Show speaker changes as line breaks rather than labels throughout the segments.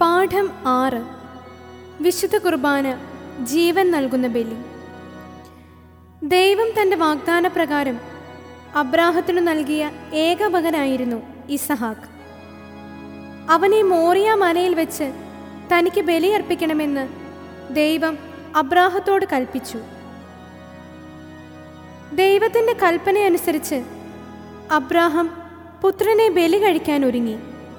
പാഠം ആറ് വിശുദ്ധ കുർബാന ജീവൻ നൽകുന്ന ബലി ദൈവം തൻ്റെ വാഗ്ദാനപ്രകാരം അബ്രാഹത്തിനു നൽകിയ ഏക മകനായിരുന്നു ഇസഹാക്ക് അവനെ മോറിയ മലയിൽ വെച്ച് തനിക്ക് ബലിയർപ്പിക്കണമെന്ന് ദൈവം അബ്രാഹത്തോട് കൽപ്പിച്ചു ദൈവത്തിൻ്റെ കൽപ്പനയനുസരിച്ച് അബ്രാഹം പുത്രനെ ബലി കഴിക്കാൻ ഒരുങ്ങി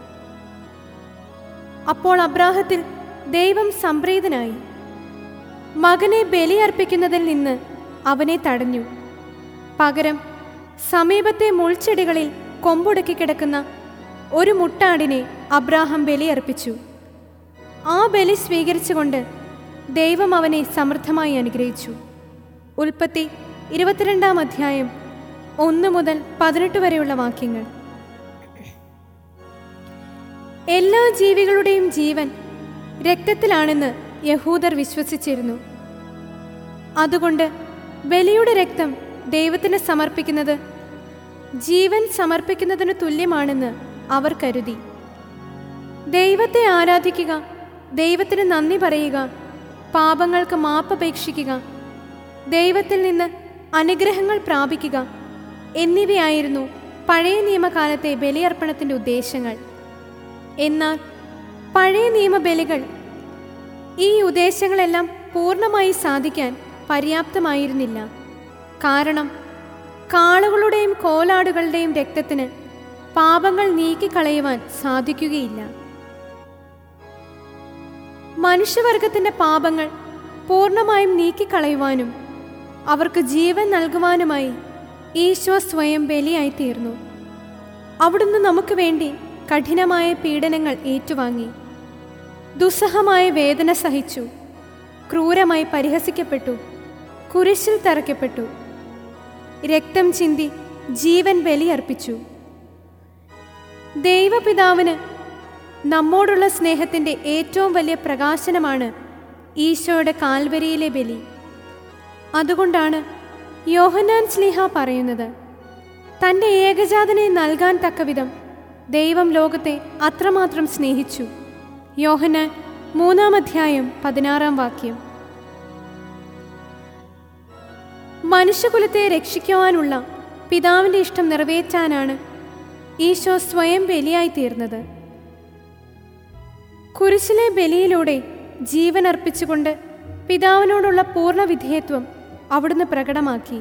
അപ്പോൾ അബ്രാഹത്തിൽ ദൈവം സംപ്രീതനായി മകനെ ബലിയർപ്പിക്കുന്നതിൽ നിന്ന് അവനെ തടഞ്ഞു പകരം സമീപത്തെ മുൾച്ചെടികളിൽ കൊമ്പുടക്കി കിടക്കുന്ന ഒരു മുട്ടാടിനെ അബ്രാഹം ബലിയർപ്പിച്ചു ആ ബലി സ്വീകരിച്ചുകൊണ്ട് ദൈവം അവനെ സമൃദ്ധമായി അനുഗ്രഹിച്ചു ഉൽപ്പത്തി ഇരുപത്തിരണ്ടാം അധ്യായം ഒന്ന് മുതൽ പതിനെട്ട് വരെയുള്ള വാക്യങ്ങൾ എല്ലാ ജീവികളുടെയും ജീവൻ രക്തത്തിലാണെന്ന് യഹൂദർ വിശ്വസിച്ചിരുന്നു അതുകൊണ്ട് ബലിയുടെ രക്തം ദൈവത്തിന് സമർപ്പിക്കുന്നത് ജീവൻ സമർപ്പിക്കുന്നതിന് തുല്യമാണെന്ന് അവർ കരുതി ദൈവത്തെ ആരാധിക്കുക ദൈവത്തിന് നന്ദി പറയുക പാപങ്ങൾക്ക് മാപ്പപേക്ഷിക്കുക ദൈവത്തിൽ നിന്ന് അനുഗ്രഹങ്ങൾ പ്രാപിക്കുക എന്നിവയായിരുന്നു പഴയ നിയമകാലത്തെ ബലിയർപ്പണത്തിൻ്റെ ഉദ്ദേശങ്ങൾ എന്നാൽ പഴയ നിയമബലികൾ ഈ ഉദ്ദേശങ്ങളെല്ലാം പൂർണ്ണമായി സാധിക്കാൻ പര്യാപ്തമായിരുന്നില്ല കാരണം കാളുകളുടെയും കോലാടുകളുടെയും രക്തത്തിന് പാപങ്ങൾ നീക്കിക്കളയുവാൻ സാധിക്കുകയില്ല മനുഷ്യവർഗത്തിൻ്റെ പാപങ്ങൾ പൂർണ്ണമായും നീക്കിക്കളയുവാനും അവർക്ക് ജീവൻ നൽകുവാനുമായി ഈശോ സ്വയം ബലിയായി തീർന്നു അവിടുന്ന് നമുക്ക് വേണ്ടി കഠിനമായ പീഡനങ്ങൾ ഏറ്റുവാങ്ങി ദുസ്സഹമായ വേദന സഹിച്ചു ക്രൂരമായി പരിഹസിക്കപ്പെട്ടു കുരിശിൽ തറയ്ക്കപ്പെട്ടു രക്തം ചിന്തി ജീവൻ ബലിയർപ്പിച്ചു ദൈവപിതാവിന് നമ്മോടുള്ള സ്നേഹത്തിൻ്റെ ഏറ്റവും വലിയ പ്രകാശനമാണ് ഈശോയുടെ കാൽവരിയിലെ ബലി അതുകൊണ്ടാണ് യോഹന്നാൻ സ്ലിഹ പറയുന്നത് തൻ്റെ ഏകജാതനെ നൽകാൻ തക്കവിധം ദൈവം ലോകത്തെ അത്രമാത്രം സ്നേഹിച്ചു യോഹന്നാൻ മൂന്നാം അധ്യായം പതിനാറാം വാക്യം മനുഷ്യകുലത്തെ രക്ഷിക്കുവാനുള്ള പിതാവിൻ്റെ ഇഷ്ടം നിറവേറ്റാനാണ് ഈശോ സ്വയം ബലിയായി തീർന്നത് കുരിശിലെ ബലിയിലൂടെ ജീവൻ അർപ്പിച്ചുകൊണ്ട് പിതാവിനോടുള്ള പൂർണ്ണ വിധേയത്വം അവിടുന്ന് പ്രകടമാക്കി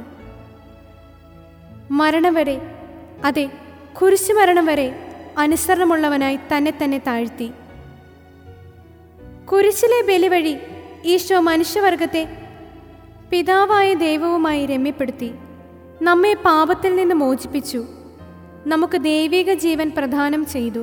മരണം വരെ അതെ കുരിശു മരണം വരെ അനുസരണമുള്ളവനായി തന്നെ തന്നെ താഴ്ത്തി കുരിശിലെ ബലി വഴി ഈശോ മനുഷ്യവർഗത്തെ പിതാവായ ദൈവവുമായി രമ്യപ്പെടുത്തി നമ്മെ പാപത്തിൽ നിന്ന് മോചിപ്പിച്ചു നമുക്ക് ദൈവിക ജീവൻ പ്രദാനം ചെയ്തു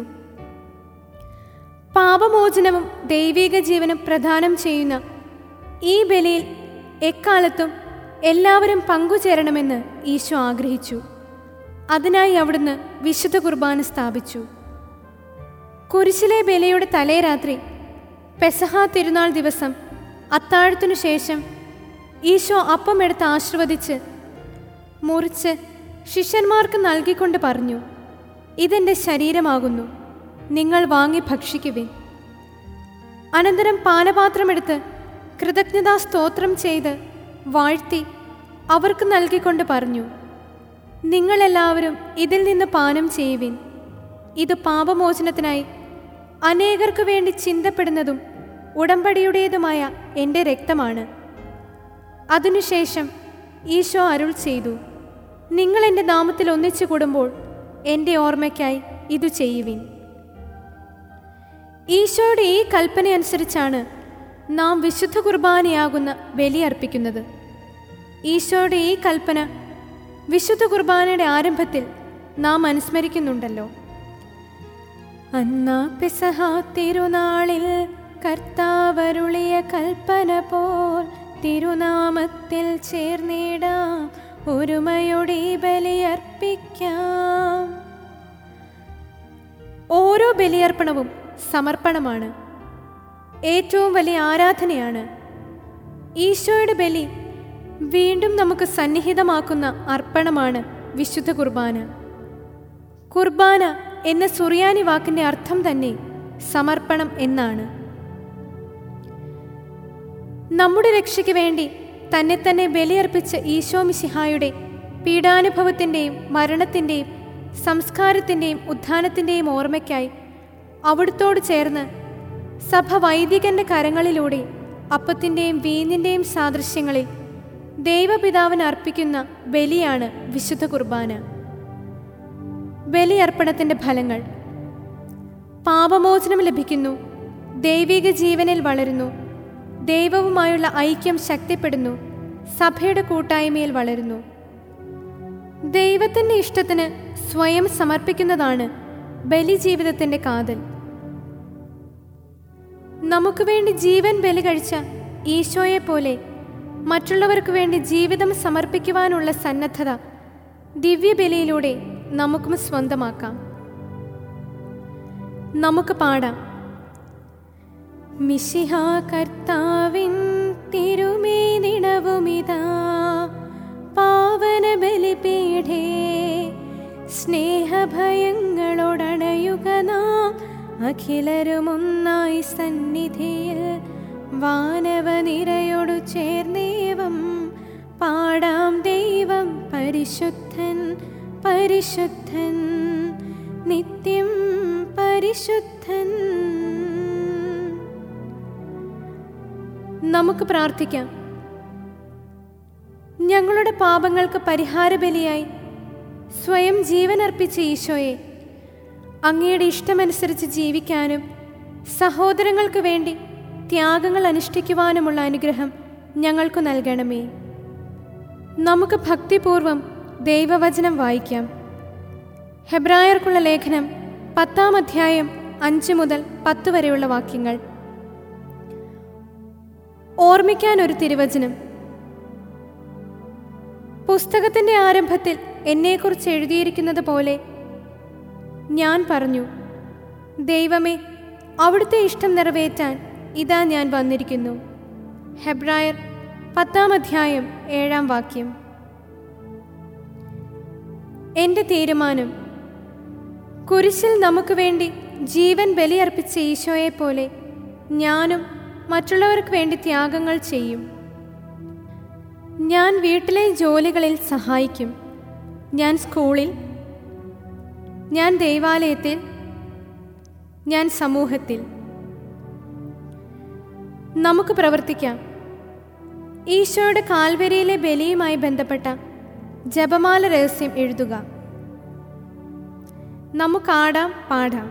പാപമോചനവും ദൈവിക ജീവനും പ്രദാനം ചെയ്യുന്ന ഈ ബലിയിൽ എക്കാലത്തും എല്ലാവരും പങ്കുചേരണമെന്ന് ഈശോ ആഗ്രഹിച്ചു അതിനായി അവിടുന്ന് വിശുദ്ധ കുർബാന സ്ഥാപിച്ചു കുരിശിലെ ബലിയുടെ തലേരാത്രി പെസഹ തിരുനാൾ ദിവസം അത്താഴത്തിനു ശേഷം ഈശോ അപ്പമെടുത്ത് ആശീർവദിച്ച് മുറിച്ച് ശിഷ്യന്മാർക്ക് നൽകിക്കൊണ്ട് പറഞ്ഞു ഇതെൻ്റെ ശരീരമാകുന്നു നിങ്ങൾ വാങ്ങി ഭക്ഷിക്കുവിൻ അനന്തരം പാനപാത്രമെടുത്ത് കൃതജ്ഞതാ സ്തോത്രം ചെയ്ത് വാഴ്ത്തി അവർക്ക് നൽകിക്കൊണ്ട് പറഞ്ഞു നിങ്ങളെല്ലാവരും ഇതിൽ നിന്ന് പാനം ചെയ്യുവിൻ ഇത് പാപമോചനത്തിനായി അനേകർക്ക് വേണ്ടി ചിന്തപ്പെടുന്നതും ഉടമ്പടിയുടേതുമായ എൻ്റെ രക്തമാണ് അതിനുശേഷം ഈശോ അരുൾ ചെയ്തു നിങ്ങൾ എൻ്റെ നാമത്തിൽ ഒന്നിച്ചു കൂടുമ്പോൾ എൻ്റെ ഓർമ്മയ്ക്കായി ഇതു ചെയ്യുവിൻ ഈശോയുടെ ഈ കൽപ്പന അനുസരിച്ചാണ് നാം വിശുദ്ധ കുർബാനയാകുന്ന ബലി അർപ്പിക്കുന്നത് ഈശോയുടെ ഈ കൽപ്പന വിശുദ്ധ കുർബാനയുടെ ആരംഭത്തിൽ നാം അനുസ്മരിക്കുന്നുണ്ടല്ലോ അന്നാ പെസഹ തിരുനാളിൽ കർത്താവരുളിയ കൽപ്പന പോൽ തിരുനാമത്തിൽ ചേർന്നിടാം ഒരുമയോടെ ബലിയർപ്പിക്കാം ഓരോ ബലിയർപ്പണവും സമർപ്പണമാണ് ഏറ്റവും വലിയ ആരാധനയാണ് ഈശോയുടെ ബലി വീണ്ടും നമുക്ക് സന്നിഹിതമാക്കുന്ന അർപ്പണമാണ് വിശുദ്ധ കുർബാന കുർബാന എന്ന സുറിയാനി വാക്കിൻ്റെ അർത്ഥം തന്നെ സമർപ്പണം എന്നാണ് നമ്മുടെ രക്ഷയ്ക്ക് വേണ്ടി തന്നെ തന്നെ ബലിയർപ്പിച്ച ഈശോ മിശിഹായുടെ പീഡാനുഭവത്തിൻ്റെയും മരണത്തിൻ്റെയും സംസ്കാരത്തിൻ്റെയും ഉത്ഥാനത്തിൻ്റെയും ഓർമ്മയ്ക്കായി അവിടുത്തോട് ചേർന്ന് സഭ വൈദികന്റെ കരങ്ങളിലൂടെ അപ്പത്തിൻ്റെയും വീഞ്ഞിൻ്റെയും സാദൃശ്യങ്ങളിൽ ദൈവപിതാവിന് അർപ്പിക്കുന്ന ബലിയാണ് വിശുദ്ധ കുർബാന ബലിയർപ്പണത്തിൻ്റെ ഫലങ്ങൾ പാപമോചനം ലഭിക്കുന്നു ദൈവിക ജീവനിൽ വളരുന്നു ദൈവവുമായുള്ള ഐക്യം ശക്തിപ്പെടുന്നു സഭയുടെ കൂട്ടായ്മയിൽ വളരുന്നു ദൈവത്തിൻ്റെ ഇഷ്ടത്തിന് സ്വയം സമർപ്പിക്കുന്നതാണ് ബലിജീവിതത്തിൻ്റെ കാതൽ നമുക്ക് വേണ്ടി ജീവൻ ബലി കഴിച്ച ഈശോയെ പോലെ മറ്റുള്ളവർക്ക് വേണ്ടി ജീവിതം സമർപ്പിക്കുവാനുള്ള സന്നദ്ധത ദിവ്യബലിയിലൂടെ നമുക്കും സ്വന്തമാക്കാം നമുക്ക് പാടാം മിശിഹ കർത്താവിൻ തിരുമേനിടവുമിതാ പാവന ബലിപീഠേ സ്നേഹഭയങ്ങളോടണയുക നാം അഖിലരുമൊന്നായി സന്നിധിയിൽ വാനവനിരയോടു ചേർന്നേവം പാടാം ദൈവം പരിശുദ്ധൻ പരിശുദ്ധൻ നിത്യം പരിശുദ്ധൻ നമുക്ക് പ്രാർത്ഥിക്കാം ഞങ്ങളുടെ പാപങ്ങൾക്ക് പരിഹാരബലിയായി സ്വയം ജീവനർപ്പിച്ച ഈശോയെ അങ്ങയുടെ ഇഷ്ടമനുസരിച്ച് ജീവിക്കാനും സഹോദരങ്ങൾക്ക് വേണ്ടി ത്യാഗങ്ങൾ അനുഷ്ഠിക്കുവാനുമുള്ള അനുഗ്രഹം ഞങ്ങൾക്ക് നൽകണമേ നമുക്ക് ഭക്തിപൂർവം ദൈവവചനം വായിക്കാം ഹെബ്രായർക്കുള്ള ലേഖനം പത്താം അധ്യായം അഞ്ച് മുതൽ പത്ത് വരെയുള്ള വാക്യങ്ങൾ ഓർമ്മിക്കാൻ ഒരു തിരുവചനം പുസ്തകത്തിന്റെ ആരംഭത്തിൽ എന്നെക്കുറിച്ച് എഴുതിയിരിക്കുന്നത് പോലെ ഞാൻ പറഞ്ഞു ദൈവമേ അവിടുത്തെ ഇഷ്ടം നിറവേറ്റാൻ ഇതാ ഞാൻ വന്നിരിക്കുന്നു ഹെബ്രായർ പത്താം അധ്യായം ഏഴാം വാക്യം എൻ്റെ തീരുമാനം കുരിശിൽ നമുക്ക് വേണ്ടി ജീവൻ ബലിയർപ്പിച്ച ഈശോയെ പോലെ ഞാനും മറ്റുള്ളവർക്ക് വേണ്ടി ത്യാഗങ്ങൾ ചെയ്യും ഞാൻ വീട്ടിലെ ജോലികളിൽ സഹായിക്കും ഞാൻ സ്കൂളിൽ ഞാൻ ദൈവാലയത്തിൽ ഞാൻ സമൂഹത്തിൽ നമുക്ക് പ്രവർത്തിക്കാം ഈശോയുടെ കാൽവരിയിലെ ബലിയുമായി ബന്ധപ്പെട്ട ജപമാല രഹസ്യം എഴുതുക നമുക്കാടാം പാടാം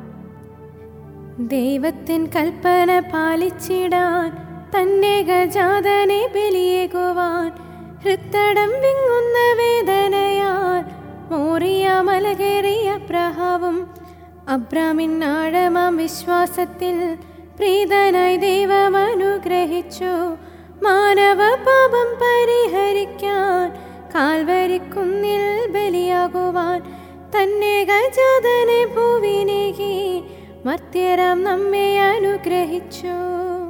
ദൈവത്തിൻ കൽപ്പന പാലിച്ചിടാൻ തന്നെ ഗജാതനെ ബലിയേകുവാൻ ഹൃത്തടം വിങ്ങുന്ന വേദനയാൽ മോറിയ മലകേറിയ പ്രഹാവും അബ്രാമിൻ ആഴമാം വിശ്വാസത്തിൽ പ്രീതനായി ദൈവം അനുഗ്രഹിച്ചു മാനവ പാപം പരിഹരിക്കാൻ കാൽവരിക്കുന്നിൽ ബലിയാകുവാൻ തന്നെ ഗജാതനെ ഭൂവിനേകി മർത്യരാം നമ്മെ അനുഗ്രഹിച്ചു